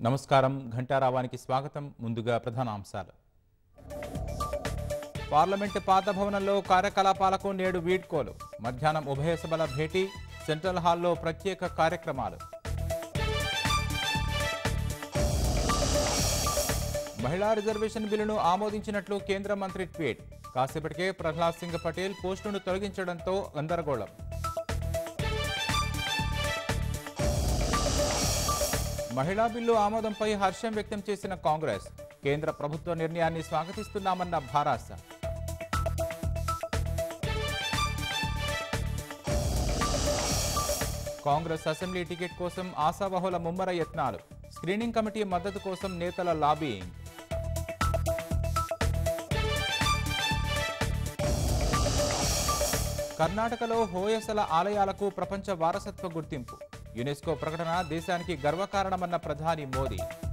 నమస్కారం ఘంటారావానికి స్వాగతం ముందుగా ప్రధానాంశాలు పార్లమెంటు పాత భవనంలో కార్యకలాపాలకు నేడు వీడ్కోలు మధ్యాహ్నం ఉభయ సభల భేటీ సెంట్రల్ హాల్లో ప్రత్యేక కార్యక్రమాలు మహిళా రిజర్వేషన్ బిల్లును ఆమోదించినట్లు కేంద్ర మంత్రి ట్వీట్ కాసేపటికే ప్రహ్లాద్ సింగ్ పటేల్ పోస్టును తొలగించడంతో గందరగోళం మహిళా బిల్లు ఆమోదంపై హర్షం వ్యక్తం చేసిన కాంగ్రెస్ కేంద్ర ప్రభుత్వ నిర్ణయాన్ని స్వాగతిస్తున్నామన్న భారాస కాంగ్రెస్ అసెంబ్లీ టికెట్ కోసం ఆశావహుల ముమ్మర యత్నాలు స్క్రీనింగ్ కమిటీ మద్దతు కోసం నేతల లాబీయింగ్ కర్ణాటకలో హోయసల ఆలయాలకు ప్రపంచ వారసత్వ గుర్తింపు యునెస్కో ప్రకటన దేశానికి గర్వకారణమన్న ప్రధాని మోదీ